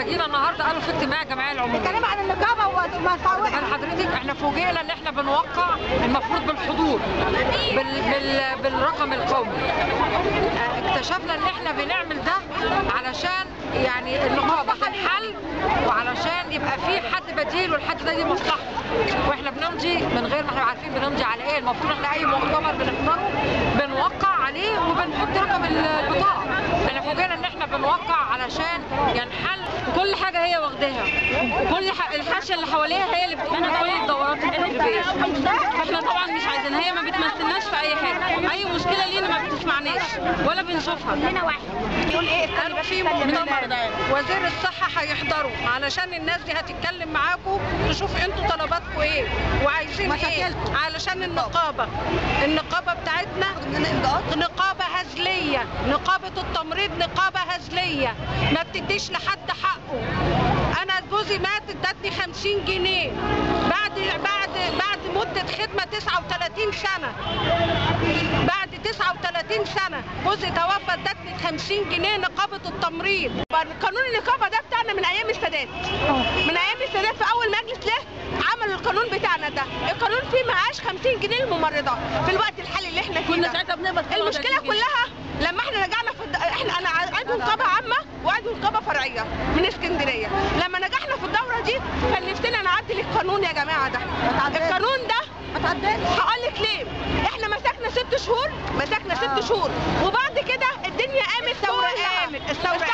جينا النهارده قالوا في اجتماع الجمعيه العموميه بيتكلم عن النقابه ومساوئها قال حضرتك احنا فوجئنا ان احنا بنوقع المفروض بالحضور بال بال بالرقم القومي اه، اكتشفنا ان احنا بنعمل ده علشان يعني النقابه تنحل وعلشان يبقى في حد بديل والحد ده دي مصلحته واحنا بنمضي من غير ما احنا عارفين بنمضي على ايه المفروض احنا اي مؤتمر بنحضره بنوقع عليه وبنحط رقم البطاقه احنا فوجئنا ان احنا بنوقع علشان ينحل كل حاجه هي واخداها كل ح... الحاشيه اللي حواليها هي اللي بتقوم بكل الدورات التدريبيه فاحنا طبعا مش عايزين هي ما بتمثلناش في اي حاجه اي مشكله لينا ما بتسمعناش ولا بنشوفها لنا واحد يقول ايه قالوا في مؤتمر وزير الصحة هيحضروا علشان الناس دي هتتكلم معاكم تشوف انتوا طلباتكم ايه وعايزين ايه علشان النقابة النقابة بتاعتنا نقابة هزلية نقابة التمريض نقابة هزلية ما بتديش لحد حقه انا جوزي مات ادتني 50 جنيه بعد بعد بعد مدة خدمة 39 سنة بعد 39 سنة جوزي توفى ادتني 50 جنيه نقابة التمريض قانون النقابة ده بتاعنا من أيام السادات من أيام السادات في أول مجلس له عملوا القانون بتاعنا ده القانون فيه معاش 50 جنيه للممرضة في الوقت الحالي اللي احنا فيه كنا ده. ساعتها بنقبض المشكلة كلها لما احنا رجعنا في الد... احنا انا عضو نقابة عامة وعضو نقابة فرعية من اسكندرية لما نجحنا في الدورة دي كلفتنا نعدل القانون يا جماعة ده القانون ده هقول لك ليه احنا مسكنا ست شهور مسكنا ست شهور وبعد كده الدنيا قامت الثوره قامت الثوره